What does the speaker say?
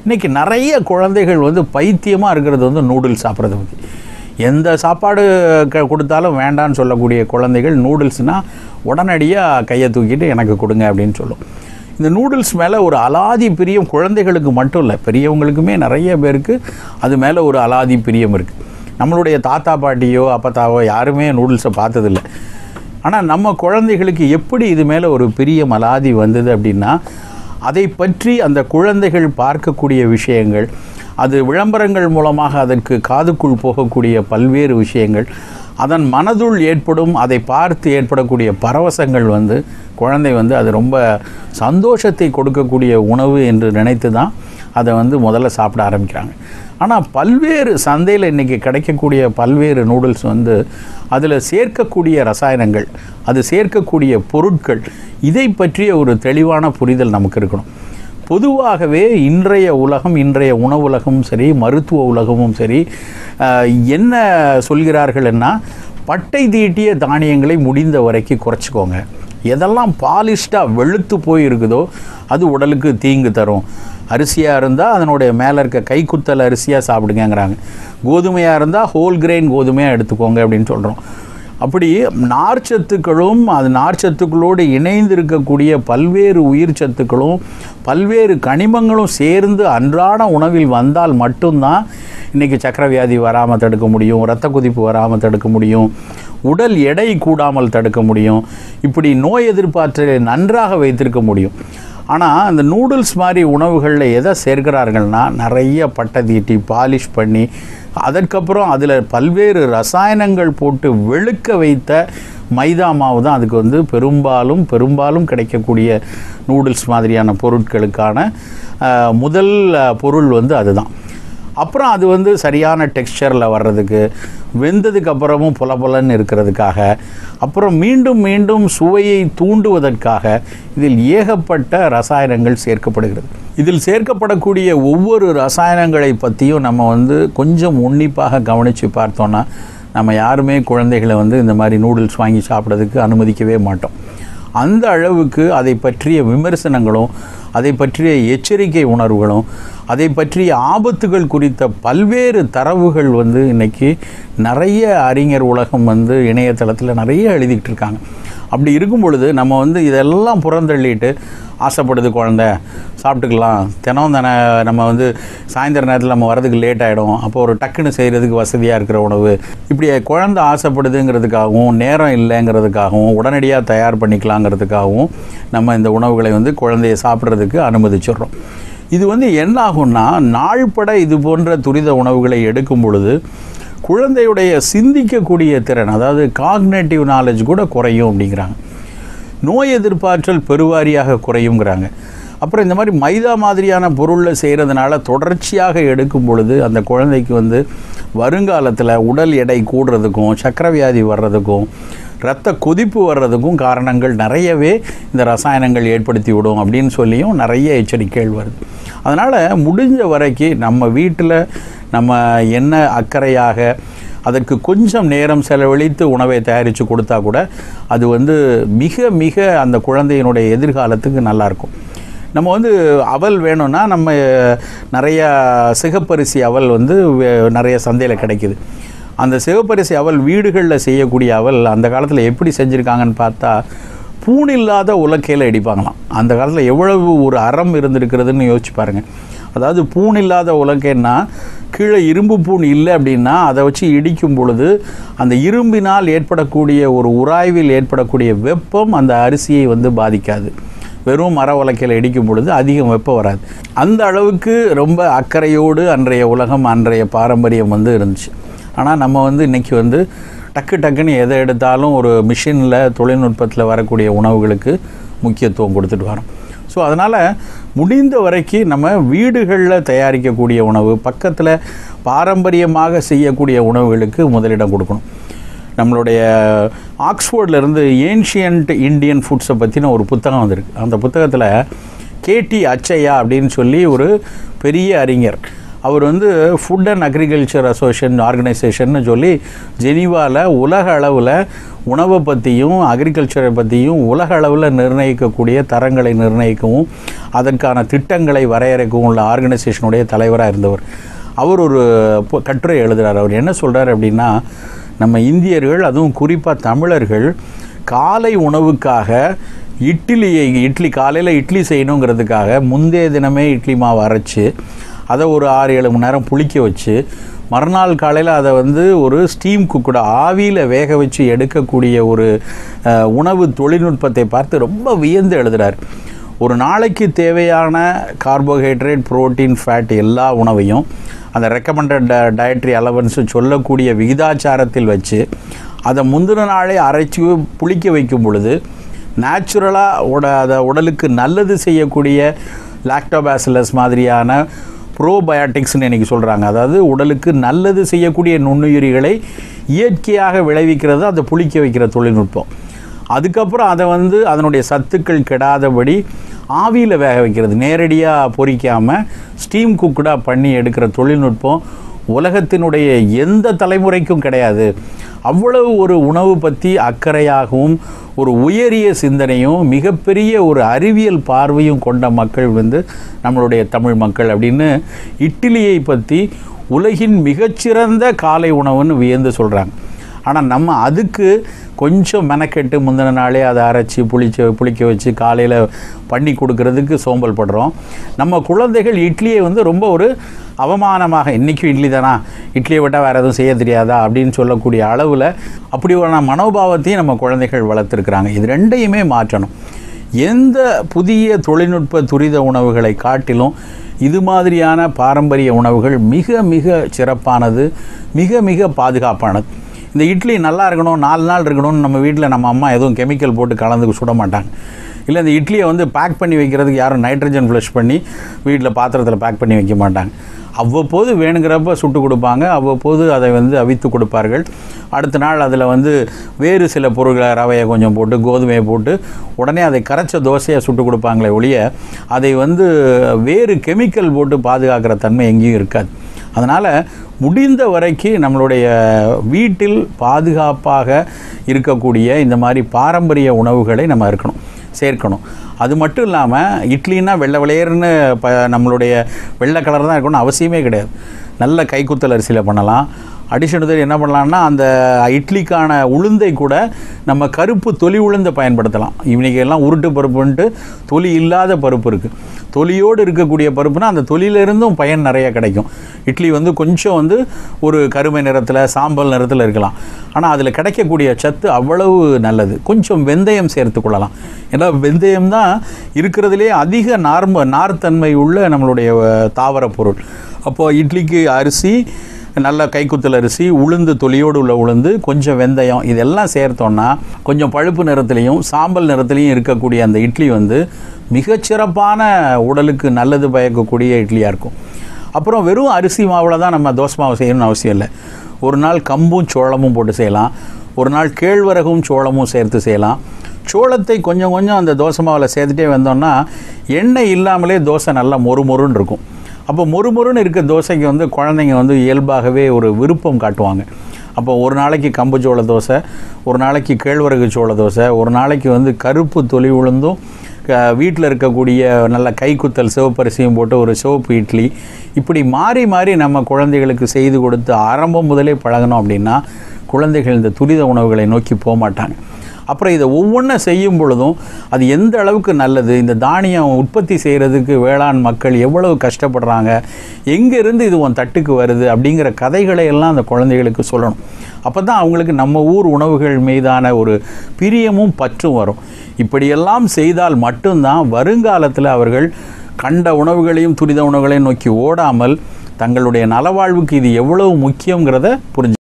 இன்றைக்கி நிறைய குழந்தைகள் வந்து பைத்தியமாக இருக்கிறது வந்து நூடுல்ஸ் சாப்பிட்றத பற்றி எந்த சாப்பாடு க கொடுத்தாலும் வேண்டான்னு சொல்லக்கூடிய குழந்தைகள் நூடுல்ஸ்னால் உடனடியாக கையை தூக்கிட்டு எனக்கு கொடுங்க அப்படின்னு சொல்லும் இந்த நூடுல்ஸ் மேலே ஒரு அலாதி பிரியம் குழந்தைகளுக்கு மட்டும் இல்லை பெரியவங்களுக்குமே நிறைய பேருக்கு அது மேலே ஒரு அலாதி பிரியம் இருக்குது நம்மளுடைய தாத்தா பாட்டியோ அப்பத்தாவோ யாருமே நூடுல்ஸை பார்த்ததில்ல ஆனால் நம்ம குழந்தைகளுக்கு எப்படி இது மேலே ஒரு பிரியம் அலாதி வந்தது அப்படின்னா அதை பற்றி அந்த குழந்தைகள் பார்க்கக்கூடிய விஷயங்கள் அது விளம்பரங்கள் மூலமாக அதற்கு காதுக்குள் போகக்கூடிய பல்வேறு விஷயங்கள் அதன் மனதுள் ஏற்படும் அதை பார்த்து ஏற்படக்கூடிய பரவசங்கள் வந்து குழந்தை வந்து அது ரொம்ப சந்தோஷத்தை கொடுக்கக்கூடிய உணவு என்று நினைத்து தான் அதை வந்து முதல்ல சாப்பிட ஆரம்பிக்கிறாங்க ஆனால் பல்வேறு சந்தையில் இன்றைக்கி கிடைக்கக்கூடிய பல்வேறு நூடுல்ஸ் வந்து அதில் சேர்க்கக்கூடிய ரசாயனங்கள் அது சேர்க்கக்கூடிய பொருட்கள் இதை பற்றிய ஒரு தெளிவான புரிதல் நமக்கு இருக்கணும் பொதுவாகவே இன்றைய உலகம் இன்றைய உணவுலகமும் சரி மருத்துவ உலகமும் சரி அஹ், என்ன சொல்கிறார்கள்னா பட்டை தீட்டிய தானியங்களை முடிந்த வரைக்கும் குறைச்சிக்கோங்க எதெல்லாம் பாலிஷ்டாக வெளுத்து போய் இருக்குதோ அது உடலுக்கு தீங்கு தரும் அரிசியாக இருந்தால் அதனுடைய மேலே இருக்க கைக்குத்தல் அரிசியாக சாப்பிடுங்கங்கிறாங்க கோதுமையாக இருந்தால் ஹோல் கிரெயின் கோதுமையாக எடுத்துக்கோங்க அப்படின்னு சொல்கிறோம் அப்படி நார்ச்சத்துக்களும் அது நார்ச்சத்துக்களோடு இணைந்து இருக்கக்கூடிய பல்வேறு உயிர் சத்துக்களும் பல்வேறு கனிமங்களும் சேர்ந்து அன்றாட உணவில் வந்தால் மட்டும்தான் இன்றைக்கி சக்கரவியாதி வராமல் தடுக்க முடியும் இரத்த கொதிப்பு வராமல் தடுக்க முடியும் உடல் எடை கூடாமல் தடுக்க முடியும் இப்படி நோய் எதிர்ப்பாற்றலை நன்றாக வைத்திருக்க முடியும் ஆனால் இந்த நூடுல்ஸ் மாதிரி உணவுகளில் எதை சேர்க்கிறார்கள்னா நிறைய பட்டை தீட்டி பாலிஷ் பண்ணி அதற்கப்புறம் அதில் பல்வேறு ரசாயனங்கள் போட்டு வெளுக்க வைத்த மைதா மாவு தான் அதுக்கு வந்து பெரும்பாலும் பெரும்பாலும் கிடைக்கக்கூடிய நூடுல்ஸ் மாதிரியான பொருட்களுக்கான அஹ், முதல் அஹ், பொருள் வந்து அதுதான் அப்புறம் அது வந்து சரியான டெக்ஸ்சரில் வர்றதுக்கு வெந்ததுக்கு அப்புறமும் புலபுலன்னு இருக்கிறதுக்காக அப்புறம் மீண்டும் மீண்டும் சுவையை தூண்டுவதற்காக இதில் ஏகப்பட்ட ரசாயனங்கள் சேர்க்கப்படுகிறது இதில் சேர்க்கப்படக்கூடிய ஒவ்வொரு ரசாயனங்களை பற்றியும் நம்ம வந்து கொஞ்சம் உன்னிப்பாக கவனித்து பார்த்தோன்னா நம்ம யாருமே குழந்தைகளை வந்து இந்த மாதிரி நூடுல்ஸ் வாங்கி சாப்பிட்றதுக்கு அனுமதிக்கவே மாட்டோம் அந்த அளவுக்கு அதை பற்றிய விமர்சனங்களும் அதை பற்றிய எச்சரிக்கை உணர்வுகளும் அதை பற்றிய ஆபத்துகள் குறித்த பல்வேறு தரவுகள் வந்து இன்னைக்கு நிறைய அறிஞர் உலகம் வந்து இணையதளத்தில் நிறைய எழுதிக்கிட்டு இருக்காங்க அப்படி இருக்கும் பொழுது நம்ம வந்து இதெல்லாம் புறந்தள்ளிட்டு ஆசைப்படுது குழந்தை சாப்பிட்டுக்கலாம் தினம் தானே நம்ம வந்து சாயந்தர நேரத்தில் நம்ம வரதுக்கு லேட் ஆகிடும் அப்போ ஒரு டக்குன்னு செய்கிறதுக்கு வசதியாக இருக்கிற உணவு இப்படி குழந்தை ஆசைப்படுதுங்கிறதுக்காகவும் நேரம் இல்லைங்கிறதுக்காகவும் உடனடியாக தயார் பண்ணிக்கலாங்கிறதுக்காகவும் நம்ம இந்த உணவுகளை வந்து குழந்தைய சாப்பிட்றதுக்கு அனுமதிச்சிடுறோம் இது வந்து என்ன ஆகும்னா நாள்பட இது போன்ற துரித உணவுகளை எடுக்கும் பொழுது குழந்தையுடைய சிந்திக்கக்கூடிய திறன் அதாவது காக்னேட்டிவ் நாலேஜ் கூட குறையும் அப்படிங்கிறாங்க நோய் எதிர்ப்பாற்றல் பெருவாரியாக குறையுங்கிறாங்க அப்புறம் இந்த மாதிரி மைதா மாதிரியான பொருளில் செய்கிறதுனால தொடர்ச்சியாக எடுக்கும் பொழுது அந்த குழந்தைக்கு வந்து வருங்காலத்தில் உடல் எடை கூடுறதுக்கும் சக்கரவியாதி வர்றதுக்கும் இரத்த கொதிப்பு வர்றதுக்கும் காரணங்கள் நிறையவே இந்த ரசாயனங்கள் ஏற்படுத்தி விடும் அப்படின்னு சொல்லியும் நிறைய எச்சரிக்கைகள் வருது அதனால் முடிஞ்ச வரைக்கும் நம்ம வீட்டில் நம்ம என்ன அக்கறையாக அதற்கு கொஞ்சம் நேரம் செலவழித்து உணவை தயாரித்து கொடுத்தா கூட அது வந்து மிக மிக அந்த குழந்தையினுடைய எதிர்காலத்துக்கு நல்லாயிருக்கும் நம்ம வந்து அவல் வேணும்னா நம்ம நிறைய சிகப்பரிசி அவல் வந்து வே- நிறைய சந்தையில் கிடைக்குது அந்த சிவப்பரிசி அவல் வீடுகளில் செய்யக்கூடிய அவல் அந்த காலத்தில் எப்படி செஞ்சுருக்காங்கன்னு பார்த்தா பூண் இல்லாத உலக்கையில் இடிப்பாங்களாம் அந்த காலத்தில் எவ்வளவு ஒரு அறம் இருந்திருக்கிறதுன்னு யோசிச்சு பாருங்கள் அதாவது பூண் இல்லாத உலக்கைன்னா கீழே இரும்பு பூண் இல்லை அப்படின்னா அதை வச்சு இடிக்கும் பொழுது அந்த இரும்பினால் ஏற்படக்கூடிய ஒரு உராய்வில் ஏற்படக்கூடிய வெப்பம் அந்த அரிசியை வந்து பாதிக்காது வெறும் மர உலக்கையில் இடிக்கும் பொழுது அதிகம் வெப்பம் வராது அந்த அளவுக்கு ரொம்ப அக்கறையோடு அன்றைய உலகம் அன்றைய பாரம்பரியம் வந்து இருந்துச்சு ஆனால் நம்ம வந்து இன்றைக்கி வந்து டக்கு டக்குன்னு எதை எடுத்தாலும் ஒரு மிஷினில் தொழில்நுட்பத்தில் வரக்கூடிய உணவுகளுக்கு முக்கியத்துவம் கொடுத்துட்டு வரோம் ஸோ அதனால் முடிந்த வரைக்கும் நம்ம வீடுகளில் தயாரிக்கக்கூடிய உணவு பக்கத்தில் பாரம்பரியமாக செய்யக்கூடிய உணவுகளுக்கு முதலிடம் கொடுக்கணும் நம்மளுடைய ஆக்ஸ்ஃபோர்ட்ல இருந்து ஏன்ஷியன்ட் இந்தியன் ஃபுட்ஸை பற்றின ஒரு புத்தகம் வந்திருக்கு அந்த புத்தகத்தில் கேடி அச்சையா அப்படின்னு சொல்லி ஒரு பெரிய அறிஞர் அவர் வந்து ஃபுட் அண்ட் அக்ரிகல்ச்சர் அசோசியேஷன் ஆர்கனைசேஷன்னு சொல்லி ஜெனீவாவில் உலக அளவில் உணவை பற்றியும் அக்ரிகல்ச்சரை பற்றியும் உலக அளவில் நிர்ணயிக்கக்கூடிய தரங்களை நிர்ணயிக்கவும் அதற்கான திட்டங்களை வரையறைக்கவும் உள்ள ஆர்கனைசேஷனுடைய தலைவராக இருந்தவர் அவர் ஒரு பு- கட்டுரை எழுதுறார் அவர் என்ன சொல்றார் அப்படின்னா நம்ம இந்தியர்கள் அதுவும் குறிப்பாக தமிழர்கள் காலை உணவுக்காக இட்லியை இட்லி காலையில் இட்லி செய்யணுங்கிறதுக்காக முந்தைய தினமே இட்லி மாவு அரைச்சு அதை ஒரு ஆறு ஏழு மணி நேரம் புளிக்க வச்சு மறுநாள் காலையில் அதை வந்து ஒரு ஸ்டீம் குக்குட ஆவியில் வேக வச்சு எடுக்கக்கூடிய ஒரு அஹ், உணவு தொழில்நுட்பத்தை பார்த்து ரொம்ப வியந்து எழுதுறார் ஒரு நாளைக்கு தேவையான கார்போஹைட்ரேட் புரோட்டீன் ஃபேட் எல்லா உணவையும் அந்த ரெக்கமெண்டட் டயட்ரி அலவன்ஸ் சொல்லக்கூடிய விகிதாச்சாரத்தில் வச்சு அதை முந்தின நாளே அரைச்சி புளிக்க வைக்கும் பொழுது நேச்சுரலாக உட அதை உடலுக்கு நல்லது செய்யக்கூடிய லாக்டோபாசிலஸ் மாதிரியான ப்ரோபயாட்டிக்ஸ்னு இன்றைக்கி சொல்கிறாங்க அதாவது உடலுக்கு நல்லது செய்யக்கூடிய நுண்ணுயிரிகளை இயற்கையாக விளைவிக்கிறது அதை புளிக்க வைக்கிற தொழில்நுட்பம் அதுக்கப்புறம் அதை வந்து அதனுடைய சத்துக்கள் கெடாதபடி ஆவியில் வேக வைக்கிறது நேரடியாக பொரிக்காமல் ஸ்டீம் குக்குடாக பண்ணி எடுக்கிற தொழில்நுட்பம் உலகத்தினுடைய எந்த தலைமுறைக்கும் கிடையாது அவ்வளவு ஒரு உணவு பற்றி அக்கறையாகவும் ஒரு உயரிய சிந்தனையும் மிகப்பெரிய ஒரு அறிவியல் பார்வையும் கொண்ட மக்கள் வந்து நம்மளுடைய தமிழ் மக்கள் அப்படின்னு இட்லியை பற்றி உலகின் மிகச்சிறந்த காலை உணவுன்னு வியந்து சொல்கிறாங்க ஆனால் நம்ம அதுக்கு கொஞ்சம் மெனக்கெட்டு முந்தின நாளே அதை அரைச்சி புளிச்ச புளிக்க வச்சு காலையில் பண்ணி கொடுக்கறதுக்கு சோம்பல் படுறோம் நம்ம குழந்தைகள் இட்லியை வந்து ரொம்ப ஒரு அவமானமாக இன்றைக்கும் இட்லி தானா இட்லியை விட்டால் வேறு எதுவும் செய்ய தெரியாதா அப்படின்னு சொல்லக்கூடிய அளவில் அப்படி ஒரு மனோபாவத்தையும் நம்ம குழந்தைகள் வளர்த்துருக்குறாங்க இது ரெண்டையுமே மாற்றணும் எந்த புதிய தொழில்நுட்ப துரித உணவுகளை காட்டிலும் இது மாதிரியான பாரம்பரிய உணவுகள் மிக மிக சிறப்பானது மிக மிக பாதுகாப்பானது இந்த இட்லி நல்லா இருக்கணும் நாலு நாள் இருக்கணும்னு நம்ம வீட்டில் நம்ம அம்மா எதுவும் கெமிக்கல் போட்டு கலந்து சுட மாட்டாங்க இல்லை இந்த இட்லியை வந்து பேக் பண்ணி வைக்கிறதுக்கு யாரும் நைட்ரஜன் ஃப்ளஷ் பண்ணி வீட்டில் பாத்திரத்தில் பேக் பண்ணி வைக்க மாட்டாங்க அவ்வப்போது வேணுங்கிறப்ப சுட்டு கொடுப்பாங்க அவ்வப்போது அதை வந்து அவித்து கொடுப்பார்கள் அடுத்த நாள் அதில் வந்து வேறு சில பொருட்களை ரவையை கொஞ்சம் போட்டு கோதுமையை போட்டு உடனே அதை கரைச்ச தோசையை சுட்டு கொடுப்பாங்களே ஒழிய அதை வந்து வேறு கெமிக்கல் போட்டு பாதுகாக்கிற தன்மை எங்கேயும் இருக்காது அதனால் முடிந்த வரைக்கும் நம்மளுடைய வீட்டில் பாதுகாப்பாக இருக்கக்கூடிய இந்த மாதிரி பாரம்பரிய உணவுகளை நம்ம இருக்கணும் சேர்க்கணும் அது மட்டும் இல்லாமல் இட்லின்னா வெள்ளை வெளையர்னு ப நம்மளுடைய வெள்ளை கலர் தான் இருக்கணும்னு அவசியமே கிடையாது நல்ல கைக்குத்தல் அரிசியில் பண்ணலாம் அடிஷனல் என்ன பண்ணலாம்னா அந்த இட்லிக்கான உளுந்தை கூட நம்ம கருப்பு தொலி உளுந்தை பயன்படுத்தலாம் இவனிக்கு எல்லாம் உருட்டு பருப்புன்ட்டு தொலி இல்லாத பருப்பு இருக்குது தொலியோடு இருக்கக்கூடிய பருப்புனா அந்த தொலியிலிருந்தும் பயன் நிறைய கிடைக்கும் இட்லி வந்து கொஞ்சம் வந்து ஒரு கருமை நிறத்தில் சாம்பல் நிறத்தில் இருக்கலாம் ஆனால் அதில் கிடைக்கக்கூடிய சத்து அவ்வளவு நல்லது கொஞ்சம் வெந்தயம் சேர்த்து கொள்ளலாம் ஏன்னா வெந்தயம் தான் இருக்கிறதுலே அதிக நார்ம நார்த்தன்மை உள்ள நம்மளுடைய அஹ், தாவரப் பொருள் அப்போது இட்லிக்கு அரிசி நல்ல கைக்குத்தல் அரிசி உளுந்து தொலியோடு உள்ள உளுந்து கொஞ்சம் வெந்தயம் இதெல்லாம் சேர்த்தோன்னா கொஞ்சம் பழுப்பு நிறத்துலையும் சாம்பல் நிறத்துலையும் இருக்கக்கூடிய அந்த இட்லி வந்து மிகச்சிறப்பான உடலுக்கு நல்லது பயக்கக்கூடிய இட்லியாக இருக்கும் அப்புறம் வெறும் அரிசி மாவில் தான் நம்ம தோசை மாவு செய்யணும்னு அவசியம் இல்லை ஒரு நாள் கம்பும் சோளமும் போட்டு செய்யலாம் ஒரு நாள் கேழ்வரகும் சோளமும் சேர்த்து செய்யலாம் சோளத்தை கொஞ்சம் கொஞ்சம் அந்த தோசை மாவில் சேர்த்துட்டே வந்தோம்னா எண்ணெய் இல்லாமலே தோசை நல்லா மொறு மொறுன்னு இருக்கும் அப்போ மொறுமொறுன்னு இருக்க தோசைக்கு வந்து குழந்தைங்க வந்து இயல்பாகவே ஒரு விருப்பம் காட்டுவாங்க அப்போ ஒரு நாளைக்கு கம்பு சோள தோசை ஒரு நாளைக்கு கேழ்வரகு சோள தோசை ஒரு நாளைக்கு வந்து கருப்பு தொலி உளுந்தும் வீட்டில் இருக்கக்கூடிய நல்ல கைக்குத்தல் சிவப்பரிசியும் போட்டு ஒரு சிவப்பு இட்லி இப்படி மாறி மாறி நம்ம குழந்தைகளுக்கு செய்து கொடுத்து ஆரம்பம் முதலே பழகணும் அப்படின்னா குழந்தைகள் இந்த துரித உணவுகளை நோக்கி போக மாட்டாங்க அப்புறம் இதை ஒவ்வொன்றும் செய்யும் பொழுதும் அது எந்த அளவுக்கு நல்லது இந்த தானியம் உற்பத்தி செய்கிறதுக்கு வேளாண் மக்கள் எவ்வளவு கஷ்டப்படுறாங்க எங்கேருந்து இது உன் தட்டுக்கு வருது அப்படிங்கிற கதைகளை எல்லாம் அந்த குழந்தைகளுக்கு சொல்லணும் அப்போ தான் அவங்களுக்கு நம்ம ஊர் உணவுகள் மீதான ஒரு பிரியமும் பற்றும் வரும் இப்படியெல்லாம் செய்தால் மட்டும்தான் வருங்காலத்தில் அவர்கள் கண்ட உணவுகளையும் துரித உணவுகளையும் நோக்கி ஓடாமல் தங்களுடைய நலவாழ்வுக்கு இது எவ்வளவு முக்கியங்கிறத புரிஞ்சு